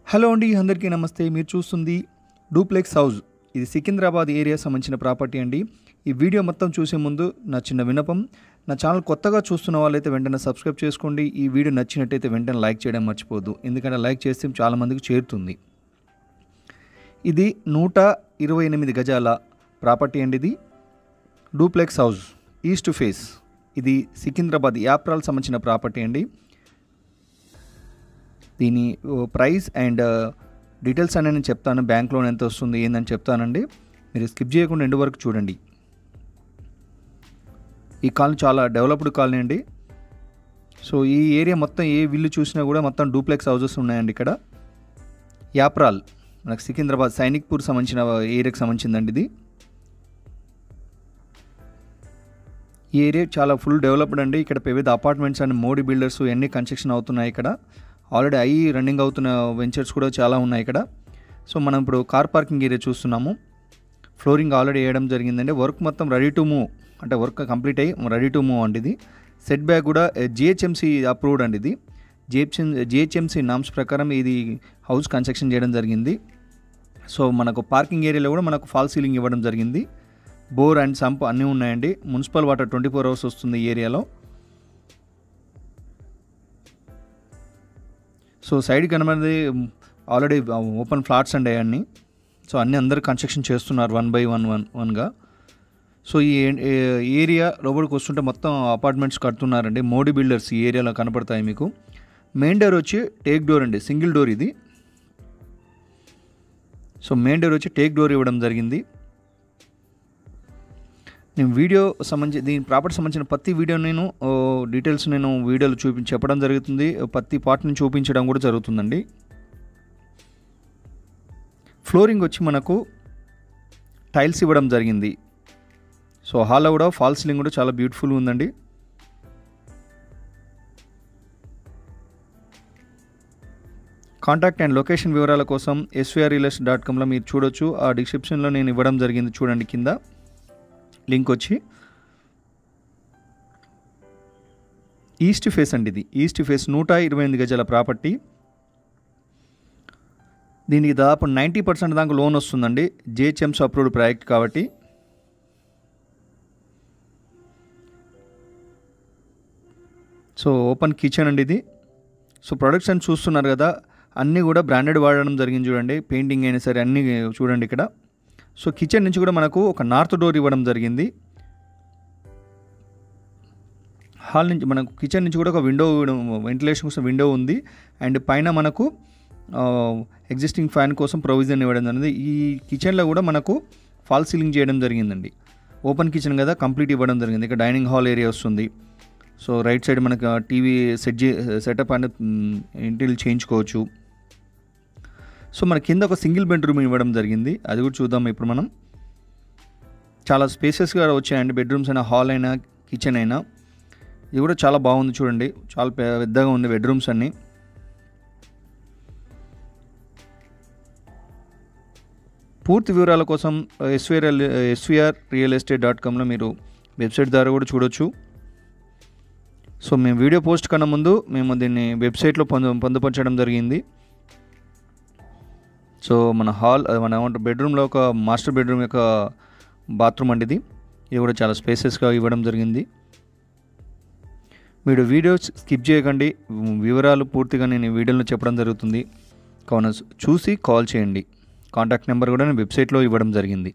hello అండి అందరికీ నమస్తే మీరు చూస్తుంది డూప్లెక్స్ హౌస్ ఇది సికింద్రాబాద్ ఏరియా సంబంధించిన ప్రాపర్టీ అండి ఈ వీడియో మొత్తం చూసే ముందు నా చిన్న విన్నపం నా ఛానల్ కొత్తగా చూస్తున్న వాళ్ళైతే వెంటనే సబ్స్క్రైబ్ చేసుకోండి ఈ వీడియో నచ్చినట్టయితే వెంటనే లైక్ చేయడం మర్చిపోద్దు ఎందుకంటే లైక్ చేస్తే చాలామందికి చేరుతుంది ఇది నూట ఇరవై ఎనిమిది గజాల ప్రాపర్టీ అండి ఇది డూప్లెక్స్ హౌస్ ఈస్ట్ ఫేస్ ఇది సికింద్రాబాద్ యాప్రాల్ సంబంధించిన ప్రాపర్టీ అండి దీని ఓ, ప్రైస్ అండ్ డీటెయిల్స్ అనేది నేను చెప్తాను బ్యాంక్ లోన్ ఎంత వస్తుంది ఏందని చెప్తానండి మీరు స్కిప్ చేయకుండా ఎండు వరకు చూడండి ఈ కాలనీ చాలా డెవలప్డ్ కాలనీ అండి సో ఈ ఏరియా మొత్తం ఏ విల్లు చూసినా కూడా మొత్తం డూప్లెక్స్ హౌసెస్ ఉన్నాయండి ఇక్కడ యాప్రాల్ మనకు సికింద్రాబాద్ సైనిక్పూర్ సంబంధించిన ఏరియాకి సంబంధించిందండి ఇది ఈ ఏరియా చాలా ఫుల్ డెవలప్డ్ అండి ఇక్కడ వివిధ అపార్ట్మెంట్స్ అండ్ మోడీ బిల్డర్స్ ఎన్ని కన్స్ట్రక్షన్ అవుతున్నాయి ఇక్కడ ఆల్రెడీ అయ్యి రన్నింగ్ అవుతున్న వెంచర్స్ కూడా చాలా ఉన్నాయి ఇక్కడ సో మనం ఇప్పుడు కార్ పార్కింగ్ ఏరియా చూస్తున్నాము ఫ్లోరింగ్ ఆల్రెడీ వేయడం జరిగిందండి వర్క్ మొత్తం రెడీ టు మూవ్ అంటే వర్క్ కంప్లీట్ అయ్యి రెడీ టు మూవ్ అండి ఇది సెట్ బ్యాక్ కూడా జిహెచ్ఎంసీ అప్రూవ్డ్ అండి ఇది జిహెచ్ఎం జిహెచ్ఎంసీ నామ్స్ ప్రకారం ఇది హౌస్ కన్స్ట్రక్షన్ చేయడం జరిగింది సో మనకు పార్కింగ్ ఏరియాలో కూడా మనకు ఫాల్ సీలింగ్ ఇవ్వడం జరిగింది బోర్ అండ్ సంప్ అన్నీ ఉన్నాయండి municipal water twenty four hours వస్తుంది ఈ ఏరియాలో సో సైడ్ కనబడి ఆల్రెడీ ఓపెన్ ఫ్లాట్స్ అండి అన్నీ సో అన్నీ అందరు కన్స్ట్రక్షన్ చేస్తున్నారు వన్ బై వన్ వన్ వన్గా సో ఈ ఏ- ఏరియా లోపలికి వస్తుంటే మొత్తం అపార్ట్మెంట్స్ కడుతున్నారండి మోడీ బిల్డర్స్ ఈ ఏరియాలో కనపడతాయి మీకు మెయిన్ డోర్ వచ్చి టేక్ డోర్ అండి సింగిల్ డోర్ ఇది సో మెయిన్ డోర్ వచ్చి టేక్ డోర్ ఇవ్వడం జరిగింది నేను వీడియో సంబంధించి దీని ప్రాపర్టీ సంబంధించిన ప్రతి వీడియో నేను ఓ, డీటెయిల్స్ నేను వీడియోలో చూపించి చెప్పడం జరుగుతుంది ప్రతి పార్ట్ని చూపించడం కూడా జరుగుతుందండి ఫ్లోరింగ్ వచ్చి మనకు టైల్స్ ఇవ్వడం జరిగింది సో హాల్లో కూడా ఫాల్ సీలింగ్ కూడా చాలా బ్యూటిఫుల్ ఉందండి కాంటాక్ట్ అండ్ లొకేషన్ వివరాల కోసం ఎస్విఆర్ రియల్ ఎస్టేట్ డాట్ కామ్లో మీరు చూడొచ్చు ఆ డిస్క్రిప్షన్లో నేను ఇవ్వడం జరిగింది చూడండి కింద లింక్ వచ్చి ఈస్ట్ ఫేస్ అండి ఇది ఈస్ట్ ఫేస్ నూట ఇరవై ఎనిమిది గజాల ప్రాపర్టీ దీనికి దాదాపు నైంటీ పర్సెంట్ దాకా లోన్ వస్తుందండి జేహెచ్ఎంస్ అప్రూవ్డ్ ప్రాజెక్ట్ కాబట్టి సో ఓపెన్ కిచెన్ అండి ఇది సో ప్రొడక్ట్స్ అని చూస్తున్నారు కదా అన్నీ కూడా బ్రాండెడ్ వాడడం జరిగింది చూడండి పెయింటింగ్ అయినా సరే అన్నీ చూడండి ఇక్కడ సో కిచెన్ నుంచి కూడా మనకు ఒక నార్త్ డోర్ ఇవ్వడం జరిగింది హాల్ నుంచి మనకు కిచెన్ నుంచి కూడా ఒక విండో వెంటిలేషన్ కోసం విండో ఉంది అండ్ పైన మనకు ఎగ్జిస్టింగ్ ఫ్యాన్ కోసం ప్రొవిజన్ ఇవ్వడం జరిగింది ఈ కిచెన్లో కూడా మనకు ఫాల్ సీలింగ్ చేయడం జరిగిందండి ఓపెన్ కిచెన్ కదా కంప్లీట్ ఇవ్వడం జరిగింది ఇక్కడ డైనింగ్ హాల్ ఏరియా వస్తుంది సో రైట్ సైడ్ మనకు టీవీ సెట్ చే సెటప్ అండ్ ఇంటిల్ చేయించుకోవచ్చు సో మన కింద ఒక సింగిల్ బెడ్రూమ్ ఇవ్వడం జరిగింది అది కూడా చూద్దాం ఇప్పుడు మనం చాలా స్పేసెస్గా వచ్చాయండి బెడ్రూమ్స్ అయినా హాల్ అయినా కిచెన్ అయినా ఇది కూడా చాలా బాగుంది చూడండి చాలా పె- పెద్దగా ఉంది బెడ్రూమ్స్ అన్నీ పూర్తి వివరాల కోసం SVR SVR real estate dot కామ్లో మీరు వెబ్సైట్ ద్వారా కూడా చూడొచ్చు సో మేము వీడియో పోస్ట్ కన్నా ముందు మేము దీన్ని వెబ్సైట్లో పొందు పొందుపరచడం జరిగింది సో మన హాల్ అది మన ఏమంటారు బెడ్రూమ్లో ఒక మాస్టర్ బెడ్రూమ్ యొక్క బాత్రూమ్ అండి ఇది ఇది కూడా చాలా స్పేసెస్గా ఇవ్వడం జరిగింది మీరు వీడియో స్కిప్ చేయకండి వివరాలు పూర్తిగా నేను ఈ వీడియోలో చెప్పడం జరుగుతుంది కావున చూసి కాల్ చేయండి కాంటాక్ట్ నెంబర్ కూడా నేను వెబ్సైట్లో ఇవ్వడం జరిగింది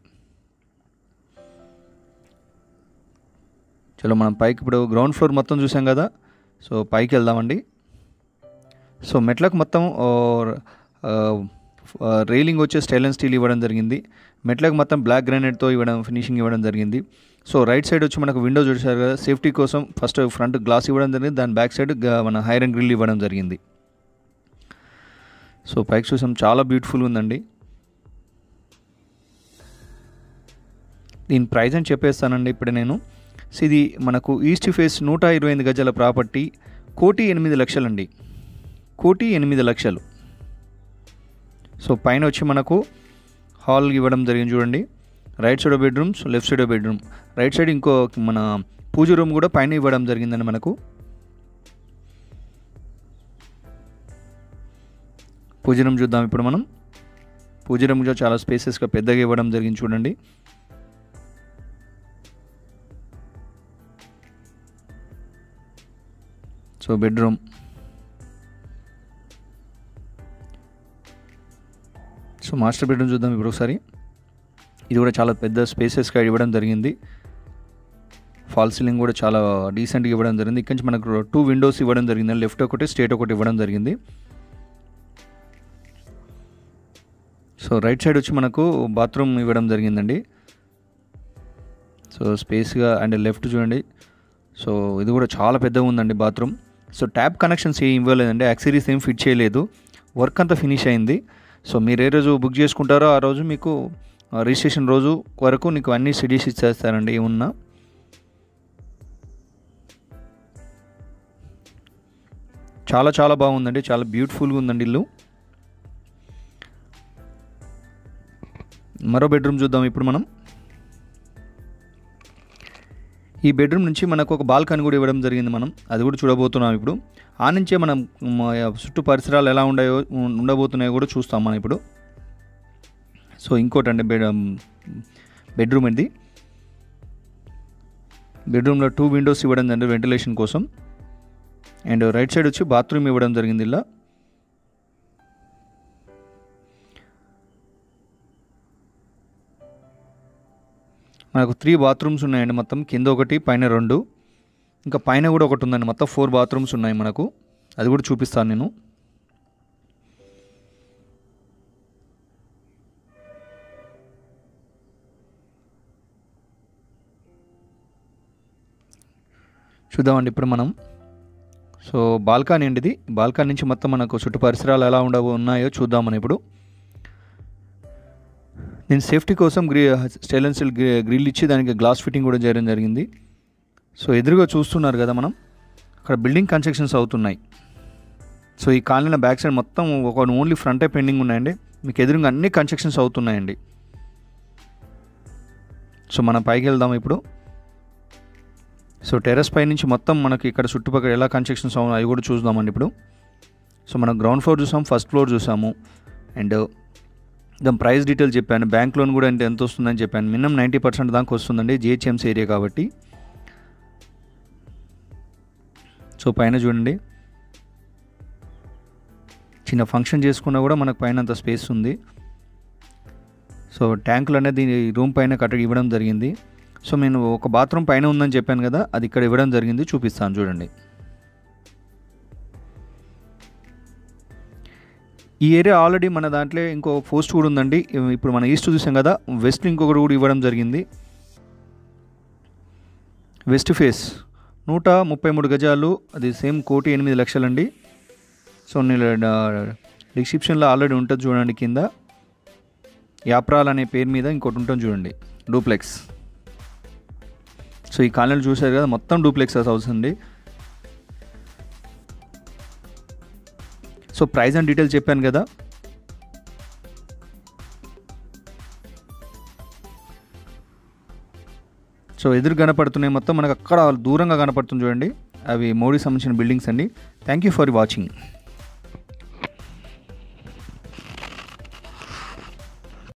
చలో మనం పైకి ఇప్పుడు గ్రౌండ్ ఫ్లోర్ మొత్తం చూసాం కదా సో పైకి వెళ్దామండి సో మెట్లకు మొత్తం ఓ, ఆ, ఆ, రైలింగ్ వచ్చే స్టైల్ అండ్ స్టీల్ ఇవ్వడం జరిగింది మెట్లకు మొత్తం బ్లాక్ గ్రానైట్తో ఇవ్వడం ఫినిషింగ్ ఇవ్వడం జరిగింది సో రైట్ సైడ్ వచ్చి మనకు విండో చూసారు కదా సేఫ్టీ కోసం ఫస్ట్ ఫ్రంట్ గ్లాస్ ఇవ్వడం జరిగింది దాని బ్యాక్ సైడ్ గ- మన హైరన్ గ్రిల్ ఇవ్వడం జరిగింది సో పైకి చూసాం చాలా బ్యూటిఫుల్ ఉందండి దీని ప్రైస్ అని చెప్పేస్తానండి ఇప్పుడు నేను సో ఇది మనకు ఈస్ట్ ఫేస్ నూట ఇరవై ఎనిమిది గజాల ప్రాపర్టీ కోటి ఎనిమిది లక్షలండి కోటి ఎనిమిది లక్షలు సో పైన వచ్చి మనకు హాల్ ఇవ్వడం జరిగింది చూడండి right side bedrooms left side bedroom right side ఇంకో మన పూజ రూమ్ కూడా పైన ఇవ్వడం జరిగిందండి మనకు పూజ రూమ్ చూద్దాం ఇప్పుడు మనం పూజ రూమ్ కూడా చాలా స్పేసెస్గా పెద్దగా ఇవ్వడం జరిగింది చూడండి so bedroom so master bedroom చూద్దాం ఇప్పుడు ఒకసారి ఇది కూడా చాలా పెద్ద స్పేసెస్గా ఇవ్వడం జరిగింది ఫాల్ సీలింగ్ కూడా చాలా డీసెంట్గా ఇవ్వడం జరిగింది ఇక్కడి నుంచి మనకు టూ విండోస్ ఇవ్వడం జరిగింది లెఫ్ట్ ఒకటి స్ట్రేట్ ఒకటి ఇవ్వడం జరిగింది సో రైట్ సైడ్ వచ్చి మనకు బాత్రూమ్ ఇవ్వడం జరిగిందండి సో స్పేస్గా అండ్ లెఫ్ట్ చూడండి సో ఇది కూడా చాలా పెద్దగా ఉందండి బాత్రూమ్ సో ట్యాప్ కనెక్షన్స్ ఏం ఇవ్వలేదండి యాక్సరీస్ ఏం ఫిట్ చేయలేదు వర్క్ అంతా ఫినిష్ అయింది సో మీరు ఏ రోజు బుక్ చేసుకుంటారో ఆ రోజు మీకు రిజిస్ట్రేషన్ రోజు వరకు నీకు అన్ని సిడీస్ ఇచ్చేస్తారండి ఏమున్నా చాలా చాలా బాగుందండి చాలా బ్యూటిఫుల్గా ఉందండి ఇల్లు మరో బెడ్రూమ్ చూద్దాం ఇప్పుడు మనం ఈ బెడ్రూమ్ నుంచి మనకు ఒక బాల్కనీ కూడా ఇవ్వడం జరిగింది మనం అది కూడా చూడబోతున్నాం ఇప్పుడు ఆ నుంచే మనం మ, చుట్టూ పరిసరాలు ఎలా ఉండాయో ఉండబోతున్నాయో కూడా చూస్తాం మనం ఇప్పుడు సో ఇంకోటి అండి బెడ్ బెడ్రూమ్ ఇది బెడ్రూమ్లో టూ విండోస్ ఇవ్వడం జరిగింది వెంటిలేషన్ కోసం అండ్ రైట్ సైడ్ వచ్చి బాత్రూమ్ ఇవ్వడం జరిగింది ఇలా మనకు త్రీ బాత్రూమ్స్ ఉన్నాయండి మొత్తం కింద ఒకటి పైన రెండు ఇంకా పైన కూడా ఒకటి ఉందండి మొత్తం ఫోర్ బాత్రూమ్స్ ఉన్నాయి మనకు అది కూడా చూపిస్తాను నేను చూద్దామండి ఇప్పుడు మనం సో బాల్కనీ అండి ఇది బాల్కనీ నుంచి మొత్తం మనకు చుట్టూ పరిసరాలు ఎలా ఉండవు ఉన్నాయో చూద్దాం మనం ఇప్పుడు నేను సేఫ్టీ కోసం గ్రీ స్టెయిన్లెస్ స్టీల్ గ్రిల్ ఇచ్చి దానికి గ్లాస్ ఫిట్టింగ్ కూడా చేయడం జరిగింది సో ఎదురుగా చూస్తున్నారు కదా మనం అక్కడ బిల్డింగ్ కన్స్ట్రక్షన్స్ అవుతున్నాయి సో ఈ కాలనీలో బ్యాక్ సైడ్ మొత్తం ఒక ఓన్లీ ఫ్రంటే పెండింగ్ ఉన్నాయండి మీకు ఎదురుగా అన్ని కన్స్ట్రక్షన్స్ అవుతున్నాయండి సో మనం పైకి వెళ్దాం ఇప్పుడు సో టెర్రస్ పై నుంచి మొత్తం మనకి ఇక్కడ చుట్టుపక్కల ఎలా కన్స్ట్రక్షన్స్ అవును అవి కూడా చూద్దామండి ఇప్పుడు సో మనం గ్రౌండ్ ఫ్లోర్ చూసాం ఫస్ట్ ఫ్లోర్ చూసాము అండ్ దాని ప్రైస్ డీటెయిల్ చెప్పాను బ్యాంక్ లోన్ కూడా అంటే ఎంత వస్తుందని చెప్పాను మినిమం నైంటీ పర్సెంట్ దాకా వస్తుందండి జిహెచ్ఎంసీ ఏరియా కాబట్టి సో పైన చూడండి చిన్న ఫంక్షన్ చేసుకున్నా కూడా మనకు పైన అంత స్పేస్ ఉంది సో ట్యాంకులు అనేది రూమ్ పైన కట్ట ఇవ్వడం జరిగింది సో నేను ఒక బాత్రూమ్ పైన ఉందని చెప్పాను కదా అది ఇక్కడ ఇవ్వడం జరిగింది చూపిస్తాను చూడండి ఈ ఏరియా ఆల్రెడీ మన దాంట్లో ఇంకో పోస్ట్ కూడా ఉందండి ఇప్పుడు మన ఈస్ట్ చూసాం కదా వెస్ట్ ఇంకొకటి కూడా ఇవ్వడం జరిగింది వెస్ట్ ఫేస్ నూట ముప్పై మూడు గజాలు అది సేమ్ కోటి ఎనిమిది లక్షలండి సో నేను డిస్క్రిప్షన్లో ఆల్రెడీ ఉంటుంది చూడండి కింద యాప్రాల్ అనే పేరు మీద ఇంకోటి ఉంటుంది చూడండి డూప్లెక్స్ సో ఈ కాలనీలు చూశారు కదా మొత్తం డూప్లెక్స్ హౌస్ అండి సో ప్రైస్ అండ్ డీటెయిల్స్ చెప్పాను కదా సో ఎదురు కనపడుతున్నాయి మొత్తం మనకు అక్కడ దూరంగా కనపడుతుంది చూడండి అవి మోడీ సంబంధించిన బిల్డింగ్స్ అండి థ్యాంక్ యూ ఫర్ వాచింగ్